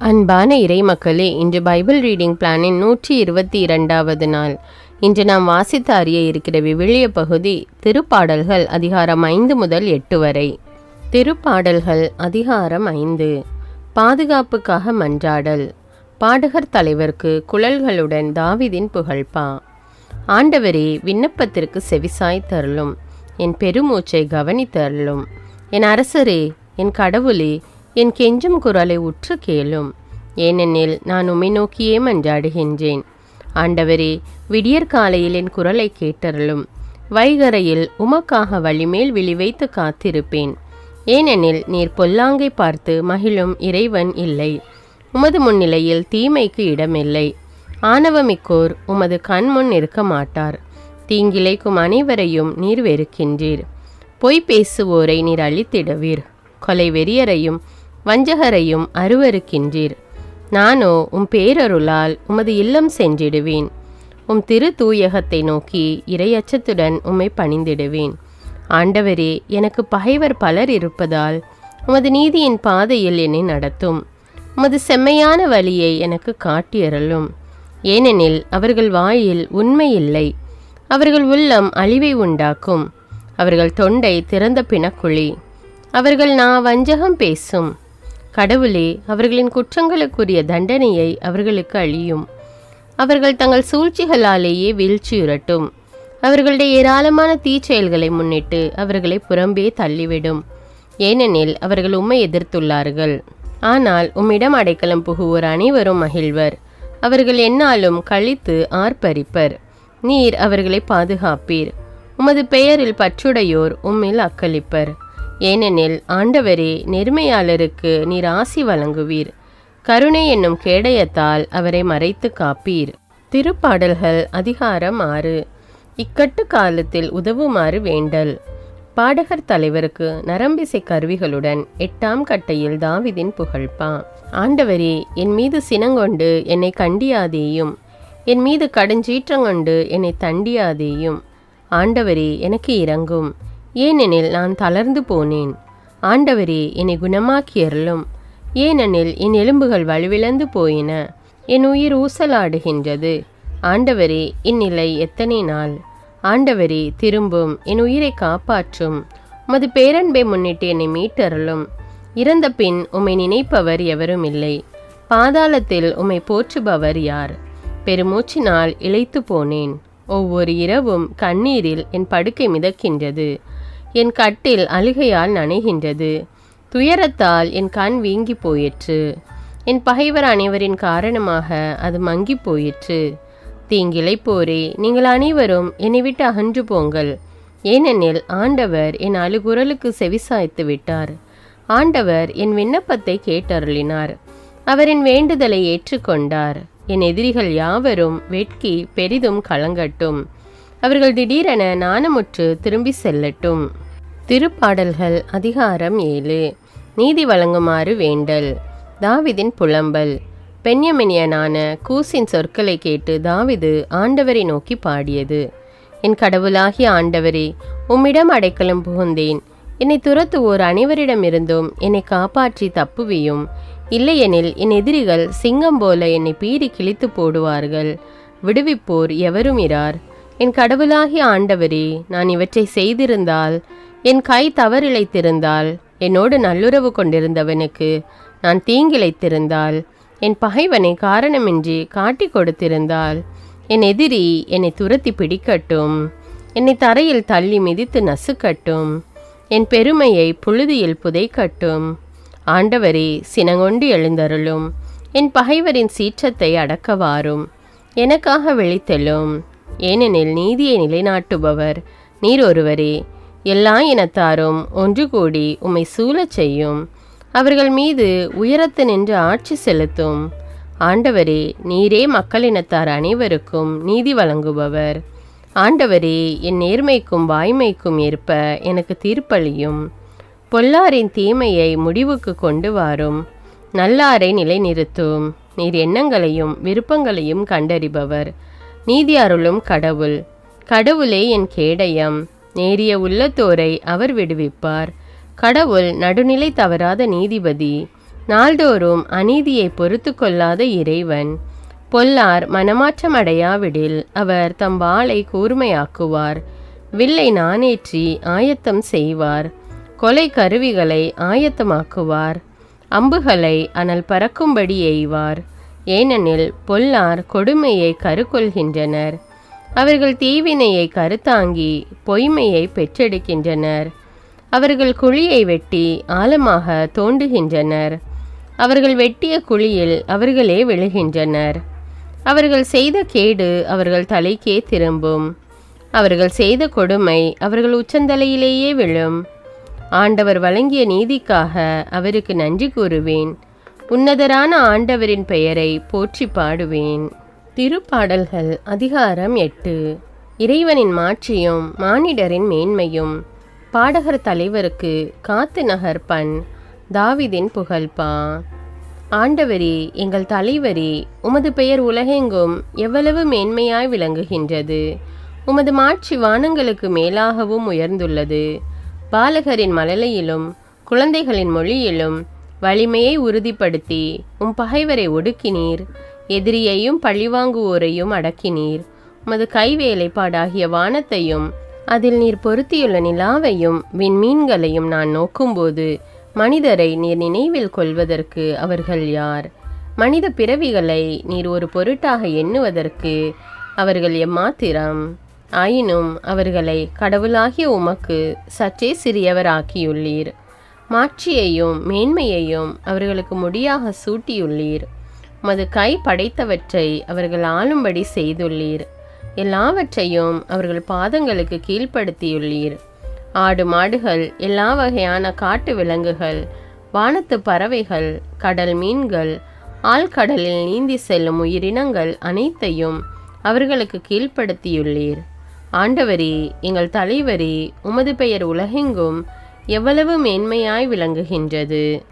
அன்பான இறைமக்களே இன்று Bible reading பிளானின் நூற்றி இருபத்தி இரண்டாவது நாள் இன்று நாம் வாசித்து அறிய இருக்கிற விவிலிய பகுதி திருப்பாடல்கள் அதிகாரம் ஐந்து முதல் எட்டு வரை திருப்பாடல்கள் அதிகாரம் ஐந்து பாதுகாப்புக்காக மன்றாடல் பாடகர் தலைவருக்கு குழல்களுடன் தாவிதின் புகழ்பா ஆண்டவரே விண்ணப்பத்திற்கு செவிசாய் தருளும் என் பெருமூச்சை கவனித்தருளும் என் அரசரே என் கடவுளே என் கெஞ்சும் குரலை உற்று கேளும் ஏனெனில் நான் உம்மை நோக்கியே மன்றாடுகின்றேன் ஆண்டவரே விடியற்காலையில் என் குரலை கேட்டருளும் வைகரையில் உமக்காக வழிமேல் விழி வைத்து காத்திருப்பேன் ஏனெனில் நீர் பொல்லாங்கை பார்த்து மகிழும் இறைவன் இல்லை உமது முன்னிலையில் தீமைக்கு இடமில்லை ஆணவமிக்கோர் உமது கண்முன் இருக்க மாட்டார் தீங்கிழைக்கும் அனைவரையும் நீர் வெறுக்கின்றீர் பொய் பேசுவோரை நீர் அழித்திடுவீர் கொலை வெறியரையும் வஞ்சகரையும் அருவருக்கின்றீர் நானோ உம் பேரருளால் உமது இல்லம் சென்றிடுவேன் உம் திரு தூயகத்தை நோக்கி இரையச்சத்துடன் உம்மை பணிந்திடுவேன் ஆண்டவரே எனக்கு பகைவர் பலர் இருப்பதால் உமது நீதியின் பாதையில் என்னை நடத்தும் உமது செம்மையான வழியை எனக்கு காட்டியருளும் ஏனெனில் அவர்கள் வாயில் உண்மை இல்லை அவர்கள் உள்ளம் அழிவை உண்டாக்கும் அவர்கள் தொண்டை திறந்த பிணக்குழி அவர்கள் நான் வஞ்சகம் பேசும் கடவுளே அவர்களின் குற்றங்களுக்குரிய தண்டனையை அவர்களுக்கு அழியும் அவர்கள் தங்கள் சூழ்ச்சிகளாலேயே வீழ்ச்சியுறட்டும் அவர்களுடைய ஏராளமான தீச்செயல்களை முன்னிட்டு அவர்களை புறம்பே தள்ளிவிடும் ஏனெனில் அவர்கள் உம்மை எதிர்த்துள்ளார்கள் ஆனால் உம்மிடம் அடைக்கலம் புகுவோர் அனைவரும் மகிழ்வர் அவர்கள் எந்நாளும் கழித்து ஆர்ப்பரிப்பர் நீர் அவர்களை பாதுகாப்பீர் உமது பெயரில் பற்றுடையோர் உம்மில் அக்களிப்பர் ஏனெனில் ஆண்டவரே நெருமையாளருக்கு நீர் ஆசி வழங்குவீர் கருணை என்னும் கேடயத்தால் அவரை மறைத்து காப்பீர் திருப்பாடல்கள் அதிகாரம் ஆறு இக்கட்டு காலத்தில் உதவுமாறு வேண்டல் பாடகர் தலைவருக்கு நரம்பிசை கருவிகளுடன் எட்டாம் கட்டையில் தாவிதின் புகழ்பா ஆண்டவரே என் மீது சினங்கொண்டு என்னை கண்டியாதேயும் என் மீது கடுஞ்சீற்றங்கொண்டு என்னை தண்டியாதேயும் ஆண்டவரே எனக்கு இறங்கும் ஏனெனில் நான் தளர்ந்து போனேன் ஆண்டவரே என்னை குணமாக்கியருளும் ஏனெனில் என் எலும்புகள் வலுவிழந்து போயின என் உயிர் ஊசலாடுகின்றது ஆண்டவரே இந்நிலை எத்தனை நாள் ஆண்டவரே திரும்பும் என் உயிரை காப்பாற்றும் உமது பேரன்பை முன்னிட்டு என்னை மீட்டருளும் இறந்த பின் உம்மை நினைப்பவர் எவரும் இல்லை பாதாளத்தில் உம்மை போற்றுபவர் யார் பெருமூச்சினால் இழைத்து போனேன் ஒவ்வொரு இரவும் கண்ணீரில் என் படுக்கை மிதக்கின்றது என் கட்டில் அழுகையால் நனைகின்றது துயரத்தால் என் கண் வீங்கி போயிற்று என் பகைவர் அனைவரின் காரணமாக அது மங்கி போயிற்று தீங்கிழைப்போரே நீங்கள் அனைவரும் என்னை விட்டு அகன்று போங்கள் ஏனெனில் ஆண்டவர் என் அழுகுரலுக்கு செவிசாய்த்து விட்டார் ஆண்டவர் என் விண்ணப்பத்தை கேட்டருளினார் அவரின் வேண்டுதலை ஏற்றுக்கொண்டார் என் எதிரிகள் யாவரும் வெட்கி பெரிதும் கலங்கட்டும் அவர்கள் திடீரென நாணமுற்று திரும்பி செல்லட்டும் திருப்பாடல்கள் அதிகாரம் ஏழு நீதி வழங்குமாறு வேண்டல் தாவிதின் புலம்பல் பெண்யமினியனான கூசின் சொற்களை கேட்டு தாவிது ஆண்டவரை நோக்கி பாடியது என் கடவுளாகிய ஆண்டவரே உம்மிடம் அடைக்கலம் புகுந்தேன் என்னை துரத்துவோர் அனைவரிடமிருந்தும் என்னை காப்பாற்றி தப்புவியும் இல்லையெனில் என் எதிரிகள் சிங்கம் போல என்னை பீறி கிழித்து போடுவார்கள் விடுவிப்போர் எவரும் இரார் என் கடவுளாகிய ஆண்டவரே நான் இவற்றை செய்திருந்தால் என் கை தவறிழைத்திருந்தால் என்னோடு நல்லுறவு கொண்டிருந்தவனுக்கு நான் தீங்கிழைத்திருந்தால் என் பகைவனை காரணமின்றி காட்டி கொடுத்திருந்தால் என் எதிரி என்னை துரத்தி பிடிக்கட்டும் என்னை தரையில் தள்ளி மிதித்து நசுக்கட்டும் என் பெருமையை புழுதியில் புதைக்கட்டும் ஆண்டவரே சினங்கொண்டு எழுந்தருளும் என் பகைவரின் சீற்றத்தை அடக்கவாரும் எனக்காக விழித்தெல்லும் ஏனெனில் நீதியை நிலைநாட்டுபவர் நீர் ஒருவரே எல்லா இனத்தாரும் ஒன்று கூடி உம்மை சூழச் செய்யும் அவர்கள் மீது உயரத்து நின்று ஆட்சி செலுத்தும் ஆண்டவரே நீரே மக்களினத்தார் அனைவருக்கும் நீதி வழங்குபவர் ஆண்டவரே என் நேர்மைக்கும் வாய்மைக்கும் ஏற்ப எனக்கு தீர்ப்பளியும் பொல்லாரின் தீமையை முடிவுக்கு கொண்டு வாரும் நல்லாரை நிலைநிறுத்தும் நீர் எண்ணங்களையும் விருப்பங்களையும் கண்டறிபவர் நீதி அருளும் கடவுள் கடவுளே என் கேடயம் நேரிய உள்ளத்தோரை அவர் விடுவிப்பார் கடவுள் நடுநிலை தவறாத நீதிபதி நாள்தோறும் அநீதியை பொறுத்து கொள்ளாத இறைவன் பொல்லார் மனமாற்றம் அடையாவிடில் அவர் தம் வாளை கூர்மையாக்குவார் வில்லை நானேற்றி ஆயத்தம் செய்வார் கொலை கருவிகளை ஆயத்தமாக்குவார் அம்புகளை அனல் பறக்கும்படி எய்வார் ஏனெனில் பொல்லார் கொடுமையை கருக்கொள்கின்றனர் அவர்கள் தீவினையை கருத்தாங்கி பொய்மையை பெற்றெடுக்கின்றனர் அவர்கள் குழியை வெட்டி ஆழமாக தோண்டுகின்றனர் அவர்கள் வெட்டிய குழியில் அவர்களே விழுகின்றனர் அவர்கள் செய்த கேடு அவர்கள் தலைக்கே திரும்பும் அவர்கள் செய்த கொடுமை அவர்கள் உச்சந்தலையிலேயே விழும் ஆண்டவர் வழங்கிய நீதிக்காக அவருக்கு நன்றி கூறுவேன் உன்னதரான ஆண்டவரின் பெயரை போற்றி பாடுவேன் திருப்பாடல்கள் அதிகாரம் எட்டு இறைவனின் மாட்சியும் மானிடரின் மேன்மையும் பாடகர் தலைவருக்கு காத்து நகர் பண் தாவிதின் புகழ்பா ஆண்டவரே எங்கள் தலைவரே உமது பெயர் உலகெங்கும் எவ்வளவு மேன்மையாய் விளங்குகின்றது உமது மாட்சி வானங்களுக்கு மேலாகவும் உயர்ந்துள்ளது பாலகரின் மழலையிலும் குழந்தைகளின் மொழியிலும் வலிமையை உறுதிப்படுத்தி உம் பகைவரை ஒடுக்கினீர் எதிரியையும் பழிவாங்குவோரையும் அடக்கினீர் உமது கைவேலைப்பாடாகிய வானத்தையும் அதில் நீர் பொருத்தியுள்ள நிலாவையும் விண்மீன்களையும் நான் நோக்கும்போது மனிதரை நீர் நினைவில் கொள்வதற்கு அவர்கள் யார் மனித பிறவிகளை நீர் ஒரு பொருட்டாக எண்ணுவதற்கு அவர்கள் எம்மாத்திரம் ஆயினும் அவர்களை கடவுளாகிய உமக்கு சற்றே சிறியவராக்கியுள்ளீர் மாட்சியையும் மேன்மையையும் அவர்களுக்கு முடியாக சூட்டியுள்ளீர் உமது கை படைத்தவற்றை அவர்கள் ஆளும்படி செய்துள்ளீர் எல்லாவற்றையும் அவர்கள் பாதங்களுக்கு கீழ்ப்படுத்தியுள்ளீர் ஆடு மாடுகள் எல்லா வகையான காட்டு விலங்குகள் வானத்து பறவைகள் கடல் மீன்கள் ஆழ்கடலில் நீந்தி செல்லும் உயிரினங்கள் அனைத்தையும் அவர்களுக்கு கீழ்ப்படுத்தியுள்ளீர் ஆண்டவரே எங்கள் தலைவரே உமது பெயர் உலகெங்கும் எவ்வளவு மேன்மையாய் விளங்குகின்றது